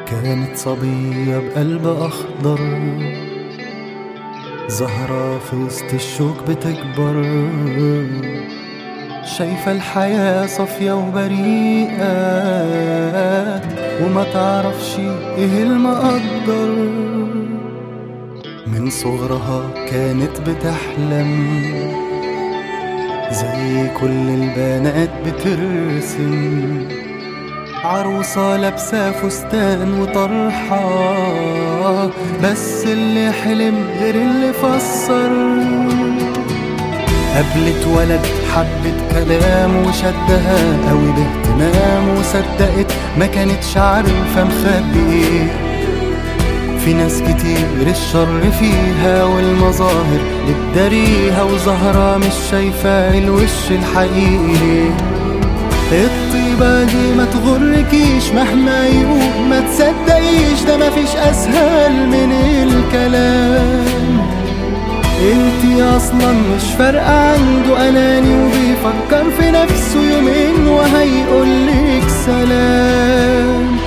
كانت صبية بقلب أخضر زهرة في وسط الشوك بتكبر شايفة الحياة صافية وبريئة وما تعرفش ايه المقدر من صغرها كانت بتحلم زي كل البنات بترسم عروسة لابسة فستان وطرحة بس اللي حلم غير اللي فسر قابلت ولد حبت كلام وشدها قوي باهتمام وصدقت ما كانتش عارفة مخبي ايه في ناس كتير الشر فيها والمظاهر بتداريها وزهرة مش شايفة الوش الحقيقي الطيبة دي ما تغركيش مهما يقول ما تصدقيش ده مفيش أسهل من الكلام انتي اصلا مش فارقة عنده اناني وبيفكر في نفسه يومين وهيقولك سلام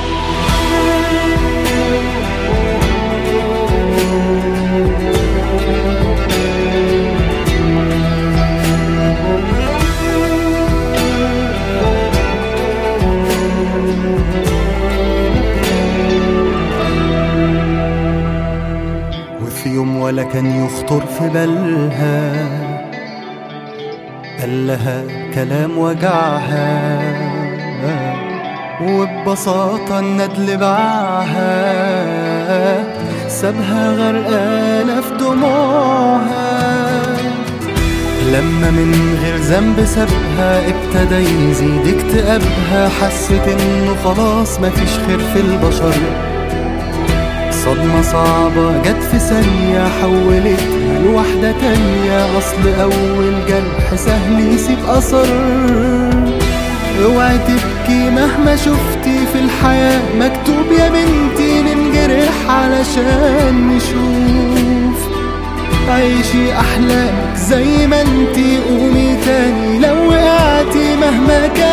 وفي يوم ولا كان يخطر في بالها قال لها كلام وجعها وببساطة الندل باعها سابها غرقانة في دموعها لما من غير ذنب سابها ابتدى يزيد اكتئابها حست انه خلاص مفيش خير في البشر صدمة صعبة جت في ثانية حولتها لواحدة تانية أصل أول جرح سهل يسيب أثر اوعي تبكي مهما شفتي في الحياة مكتوب يا بنتي ننجرح علشان نشوف عيشي أحلامك زي ما انتي قومي تاني لو وقعتي مهما كان